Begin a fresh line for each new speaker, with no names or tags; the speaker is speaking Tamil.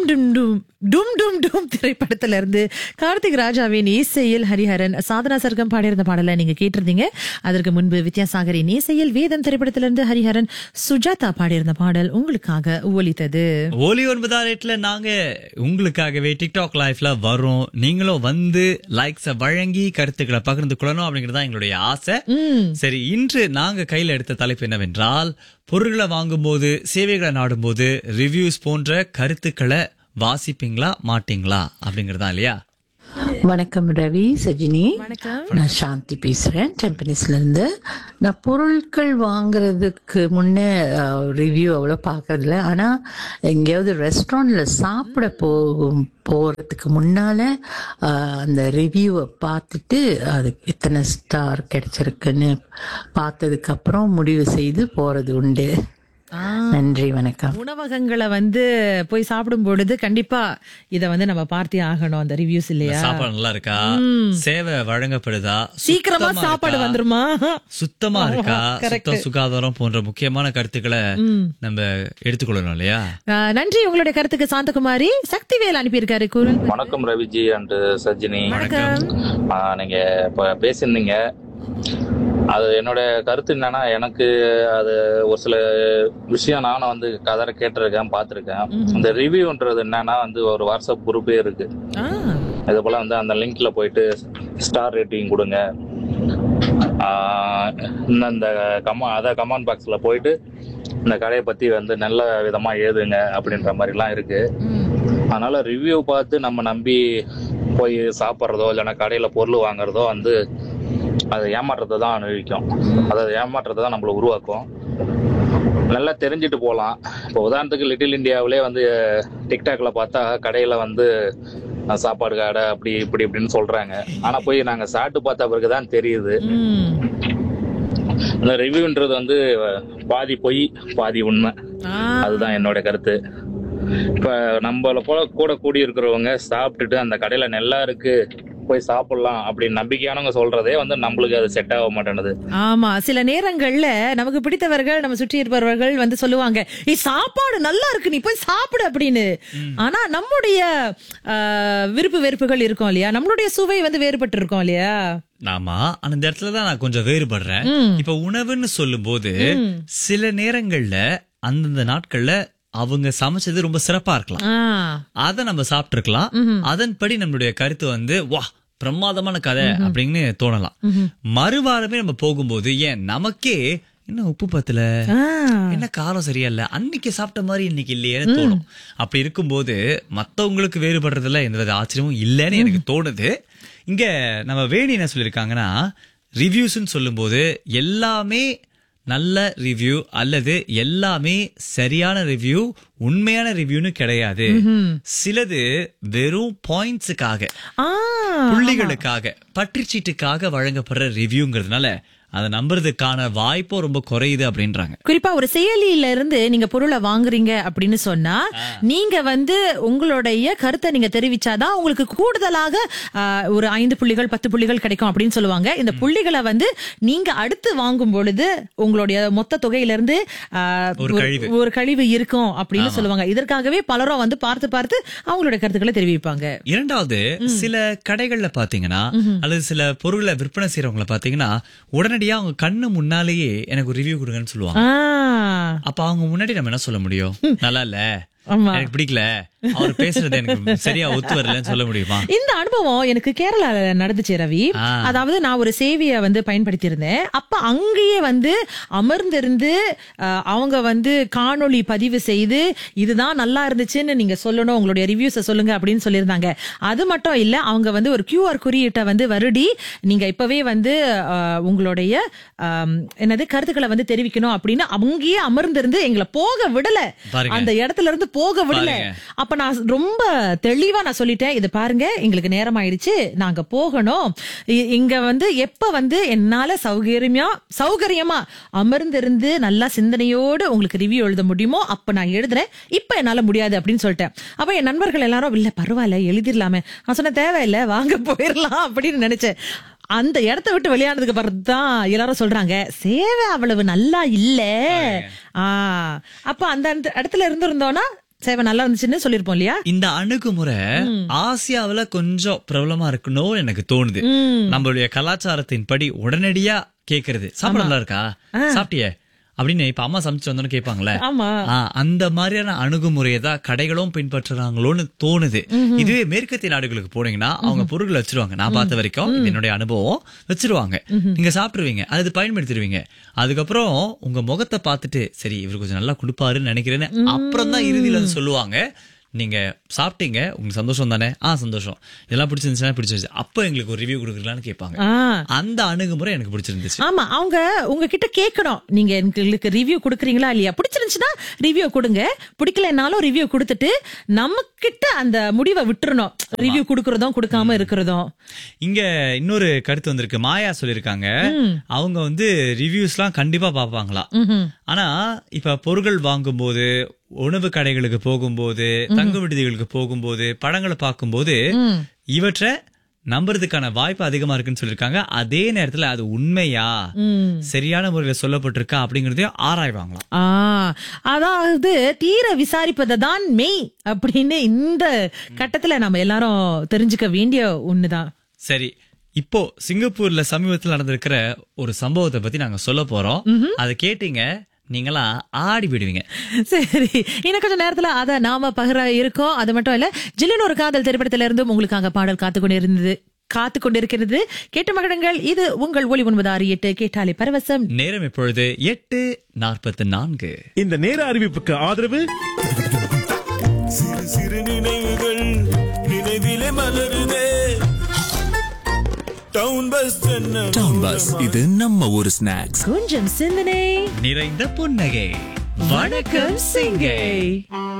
டும் டும் டும் டும் டும் திரைப்படத்துல இருந்து கார்த்திக் ராஜாவின் இசையில் ஹரிஹரன் சாதனா சர்க்கம் பாடியிருந்த பாடலை நீங்க கேட்டிருந்தீங்க அதற்கு முன்பு வித்யாசாகரின் இசையில் வேதம் திரைப்படத்துல இருந்து ஹரிஹரன் சுஜாதா பாடியிருந்த பாடல் உங்களுக்காக ஒலித்தது
ஒலி ஒன்பதாம் ரேட்ல நாங்க உங்களுக்காகவே டிக்டாக் லைஃப்ல வரோம் நீங்களும் வந்து லைக்ஸ வழங்கி கருத்துக்களை பகிர்ந்து கொள்ளணும் அப்படிங்கிறது தான் எங்களுடைய ஆசை சரி இன்று நாங்க கையில எடுத்த தலைப்பு என்னவென்றால் பொருட்களை வாங்கும்போது சேவைகளை நாடும்போது ரிவ்யூஸ் போன்ற கருத்துக்களை வாசிப்பீங்களா மாட்டீங்களா அப்படிங்கறதா இல்லையா
வணக்கம் ரவி சஜினி
வணக்கம்
நான் சாந்தி பேசுறேன் டெம்பனிஸ்ல இருந்து நான் பொருட்கள் வாங்குறதுக்கு முன்னே ரிவ்யூ அவ்வளோ பார்க்கறதில்ல ஆனா எங்கேயாவது ரெஸ்டாரண்ட்ல சாப்பிட போகும் போறதுக்கு முன்னால அஹ், அந்த ரிவ்யூவை பார்த்துட்டு அது எத்தனை ஸ்டார் கிடைச்சிருக்குன்னு பார்த்ததுக்கு அப்புறம் முடிவு செய்து போறது உண்டு
ஆ,
நன்றி வணக்கம்
உணவகங்களை வந்து போய் சாப்பிடும் பொழுது கண்டிப்பா இத வந்து நம்ம பார்த்தே ஆகணும் அந்த ரிவ்யூஸ் இல்லையா
சாப்பாடு நல்லா இருக்கா சேவை வழங்கப்படுதா
சீக்கிரமா
சுத்தமா
சாப்பாடு
இருக்கா?
வந்துருமா
சுத்தமா இருக்கா
correct.
சுத்தம் சுகாதாரம் போன்ற முக்கியமான கருத்துக்களை நம்ம எடுத்துக்கொள்ளணும் இல்லையா
ஆ, நன்றி உங்களுடைய கருத்துக்கு சாந்தகுமாரி சக்திவேல் அனுப்பியிருக்காரு குரல்
வணக்கம் ரவிஜி அண்ட் சஜினி
வணக்கம்
ஆ, நீங்க இப்ப பேசியிருந்தீங்க அது என்னோட கருத்து என்னன்னா எனக்கு அது ஒரு சில விஷயம் நானும் வந்து கதற கேட்டிருக்கேன் பார்த்திருக்கேன் இந்த ரிவ்யூன்றது என்னன்னா வந்து ஒரு வாட்ஸ்அப் குரூப்பே இருக்கு
ஆ,
இது போல வந்து அந்த லிங்க்ல போயிட்டு ஸ்டார் ரேட்டிங் கொடுங்க ஆஹ் இன்னும் இந்த கமா அத கமெண்ட் பாக்ஸ்ல போயிட்டு இந்த கடையை பத்தி வந்து நல்ல விதமா எழுதுங்க அப்படின்ற மாதிரிலாம் இருக்கு
ம்,
அதனால ரிவ்யூ பார்த்து நம்ம நம்பி போய் சாப்பிட்றதோ இல்லைன்னா கடையில பொருள் வாங்குறதோ வந்து அது ஏமாற்றத்தை தான் அனுபவிக்கும் அதாவது ஏமாற்றத்தை தான் நம்மளை உருவாக்கும் நல்லா தெரிஞ்சுட்டு போகலாம் இப்போ உதாரணத்துக்கு லிட்டில் இந்தியாவிலே வந்து டிக்டாக்ல பார்த்தா கடையில வந்து அஹ், சாப்பாடு கடை அப்படி இப்படி இப்படின்னு சொல்றாங்க ஆனா போய் நாங்க சாப்பிட்டு பார்த்த பிறகு தான் தெரியுது
ம்.
அந்த ரிவ்யூன்றது வந்து பாதி பொய் பாதி உண்மை
ஆ,
அதுதான் என்னோட கருத்து இப்ப நம்மள போல கூட கூடி இருக்கிறவங்க சாப்பிட்டுட்டு அந்த கடையில நல்லா இருக்கு போய் சாப்பிடலாம் அப்படின்னு நம்பிக்கையானவங்க சொல்றதே வந்து நம்மளுக்கு அது செட் ஆக மாட்டேனுது
ஆமா சில நேரங்கள்ல நமக்கு பிடித்தவர்கள் நம்ம சுற்றி இருப்பவர்கள் வந்து சொல்லுவாங்க ஏய் சாப்பாடு நல்லா இருக்கு நீ போய் சாப்பிடு அப்படின்னு ஆனா நம்முடைய ஆ, விருப்பு வெறுப்புகள் இருக்கும் இல்லையா நம்மளுடைய சுவை வந்து வேறுபட்டு இருக்கும் இல்லையா
ஆமா ஆனா இந்த இடத்துல தான் நான் கொஞ்சம் வேறுபடுறேன் இப்ப உணவுன்னு சொல்லும்போது சில நேரங்கள்ல அந்தந்த நாட்கள்ல அவங்க சமைச்சது ரொம்ப சிறப்பா இருக்கலாம்
ஆ,
அத நம்ம சாப்பிட்டிருக்கலாம் அதன்படி நம்மளுடைய கருத்து வந்து வா பிரமாதமான கதை அப்படின்னு தோணலாம் மறுவாரமே நம்ம போகும்போது ஏன் நமக்கே என்ன உப்பு பத்தல
ஆ.
என்ன காரம் சரியா இல்ல அன்னைக்கு சாப்பிட்ட மாதிரி இன்னைக்கு இல்லையேன்னு தோணும் அப்படி இருக்கும்போது மத்தவங்களுக்கு வேறுபடுறதுல எந்த ஆச்சரியமும் இல்லைன்னு எனக்கு தோணுது இங்க நம்ம வேணி என்ன சொல்லியிருக்காங்கன்னா ரிவ்யூஸ்ன்னு சொல்லும்போது எல்லாமே நல்ல ரிவ்யூ அல்லது எல்லாமே சரியான ரிவ்யூ உண்மையான ரிவ்யூன்னு கிடையாது சிலது வெறும் பாயிண்ட்ஸுக்காக
ஆ,
புள்ளிகளுக்காக பற்றிச்சீட்டுக்காக வழங்கப்படுற ரிவ்யூங்கிறதுனால அதை நம்புறதுக்கான வாய்ப்பும் ரொம்ப குறையுது அப்படின்றாங்க
குறிப்பா ஒரு செயலியில இருந்து நீங்க பொருளை வாங்குறீங்க அப்படின்னு சொன்னா நீங்க வந்து உங்களுடைய கருத்தை நீங்க தெரிவிச்சாதான் உங்களுக்கு கூடுதலாக ஆ, ஒரு ஐந்து புள்ளிகள் பத்து புள்ளிகள் கிடைக்கும் அப்படின்னு சொல்லுவாங்க இந்த புள்ளிகளை வந்து நீங்க அடுத்து வாங்கும் பொழுது உங்களுடைய மொத்த தொகையில இருந்து ஆ,
ஒரு
ஒரு-
கழிவு.
ஒரு கழிவு இருக்கும் அப்படின்னு சொல்லுவாங்க இதற்காகவே பலரும் வந்து பார்த்து பார்த்து அவங்களுடைய கருத்துக்களை தெரிவிப்பாங்க
இரண்டாவது சில கடைகள்ல பாத்தீங்கன்னா அல்லது சில பொருளை விற்பனை செய்யறவங்கள பாத்தீங்கன்னா உடனடியா அவங்க கண்ணு முன்னாலேயே எனக்கு ரிவ்யூ கொடுங்கன்னு சொல்லுவாங்க
ஆ,
அப்ப அவங்க முன்னாடி நம்ம என்ன சொல்ல முடியும் நல்லா இல்ல
ஆமா.
எனக்கு பிடிக்கல அவர் பேசுறது எனக்கு சரியா ஒத்து வரலன்னு சொல்ல முடியுமா
இந்த அனுபவம் எனக்கு கேரளால நடந்துச்சு ரவி
ஆ.
அதாவது நான் ஒரு சேவையை வந்து பயன்படுத்தி இருந்தேன் அப்ப அங்கேயே வந்து அமர்ந்திருந்து அஹ், அவங்க வந்து காணொளி பதிவு செய்து இதுதான் நல்லா இருந்துச்சுன்னு நீங்க சொல்லணும் உங்களுடைய ரிவ்யூஸை சொல்லுங்க அப்படின்னு சொல்லியிருந்தாங்க அது மட்டும் இல்ல அவங்க வந்து ஒரு QR குறியீட்டை வந்து வருடி நீங்க இப்பவே வந்து அஹ், உங்களுடைய அஹ், என்னது கருத்துக்களை வந்து தெரிவிக்கணும் அப்படின்னு அங்கேயே அமர்ந்திருந்து எங்களை போக விடல
பாருங்க.
அந்த இடத்துல இருந்து போக விடல
பாருங்க.
அப்ப நான் ரொம்ப தெளிவா நான் சொல்லிட்டேன் இது பாருங்க எங்களுக்கு நேரம் ஆயிடுச்சு நாங்க போகணும் இ- இங்க வந்து எப்ப வந்து என்னால சௌகரியமா சௌகரியமா அமர்ந்திருந்து நல்லா சிந்தனையோடு உங்களுக்கு ரிவ்யூ எழுத முடியுமோ அப்ப நான் எழுதுறேன் இப்ப என்னால முடியாது அப்படின்னு சொல்லிட்டேன் அப்ப என் நண்பர்கள் எல்லாரும் இல்ல பரவாயில்ல எழுதிடலாமே நான் சொன்ன தேவையில்ல வாங்க போயிடலாம் அப்படின்னு நினைச்சேன் அந்த இடத்த விட்டு வெளியானதுக்கு பிறகு தான் எல்லாரும் சொல்றாங்க சேவை அவ்வளவு நல்லா இல்ல ஆ அப்ப அந்த இடத்துல இருந்திருந்தோம்னா சேவை நல்லா இருந்துச்சுன்னு சொல்லிருப்போம் இல்லையா
இந்த அணுகுமுறை ஆசியாவுல கொஞ்சம் பிரபலமா இருக்கணும்னு எனக்கு தோணுது நம்மளுடைய கலாச்சாரத்தின் படி உடனடியா கேக்குறது சாப்பாடு நல்லா இருக்கா சாப்பிட்டியே அப்படின்னு இப்ப அம்மா சமைச்சு வந்தோன்னு கேட்பாங்களே
ஆமா
ஆ, அந்த மாதிரியான அணுகுமுறையை தான் கடைகளும் பின்பற்றுறாங்களோன்னு தோணுது இதுவே மேற்கத்திய நாடுகளுக்கு போனீங்கன்னா அவங்க பொருட்களை வச்சிருவாங்க நான் பார்த்த வரைக்கும் இது என்னுடைய அனுபவம் வச்சிருவாங்க நீங்க சாப்பிட்டுருவீங்க அது பயன்படுத்திடுவீங்க அதுக்கப்புறம் உங்க முகத்தை பார்த்துட்டு சரி இவர் கொஞ்சம் நல்லா கொடுப்பாருன்னு நினைக்கிறேன்னு அப்புறம் தான் இறுதியில வந்து சொல்லுவாங்க நீங்க சாப்பிட்டீங்க உங்களுக்கு சந்தோஷம் தானே ஆ சந்தோஷம் இதெல்லாம் பிடிச்சிருந்துச்சுன்னா பிடிச்சிருச்சு அப்ப எங்களுக்கு ஒரு ரிவ்யூ கொடுக்குறீங்களான்னு கேட்பாங்க
ஆ
அந்த அணுகுமுறை எனக்கு பிடிச்சிருந்துச்சு
ஆமா அவங்க உங்ககிட்ட கேட்கணும் நீங்க எங்களுக்கு ரிவ்யூ கொடுக்குறீங்களா இல்லையா பிடிச்சிருந்துச்சுன்னா ரிவ்யூ கொடுங்க பிடிக்கலனாலும் ரிவ்யூ கொடுத்துட்டு நம்ம கிட்ட அந்த முடிவை விட்டுறணும் ரிவ்யூ கொடுக்கறதும் கொடுக்காம இருக்கிறதும்
இங்க இன்னொரு கருத்து வந்திருக்கு மாயா சொல்லிருக்காங்க அவங்க வந்து ரிவ்யூஸ்லாம் கண்டிப்பா பாப்பாங்களா ஆனா இப்ப பொருட்கள் வாங்கும்போது உணவு கடைகளுக்கு போகும்போது தங்கு விடுதிகளுக்கு போகும்போது படங்களை பார்க்கும்போது இவற்றை நம்புறதுக்கான வாய்ப்பு அதிகமா இருக்குன்னு சொல்லிருக்காங்க அதே நேரத்துல அது உண்மையா சரியான முறையில சொல்லப்பட்டிருக்கா அப்படிங்கறதையும் ஆராய்வாங்களாம்
ஆ அதாவது தீர விசாரிப்பதை தான் மெய் அப்படின்னு இந்த கட்டத்துல நம்ம எல்லாரும் தெரிஞ்சுக்க வேண்டிய ஒண்ணுதான்
சரி இப்போ சிங்கப்பூர்ல சமீபத்தில் நடந்திருக்கிற ஒரு சம்பவத்தை பத்தி நாங்க சொல்ல போறோம் அதை கேட்டீங்க நீங்களா ஆடி போயிடுவீங்க
சரி இன்னும் கொஞ்சம் நேரத்துல அத நாம பகிர இருக்கோம் அது மட்டும் இல்ல ஜில்லின் ஒரு காதல் திரைப்படத்தில இருந்தும் உங்களுக்காக பாடல் காத்து கொண்டிருந்தது காத்து கொண்டிருக்கிறது கேட்டு மகிழுங்கள் இது உங்கள் ஒளி ஒன்பது ஆறு எட்டு கேட்டாலே பரவசம்
நேரம் இப்பொழுது எட்டு நாற்பத்தி நான்கு
இந்த நேர அறிவிப்புக்கு ஆதரவு
சிறு சிறு நினைவுகள் நினைவிலே மலருதே டவுன் பஸ்
டவுன் பஸ் இது நம்ம ஊரு ஸ்நாக்ஸ்
கொஞ்சம் சிந்தனை
நிறைந்த புன்னகை
வணக்கம் சிங்கை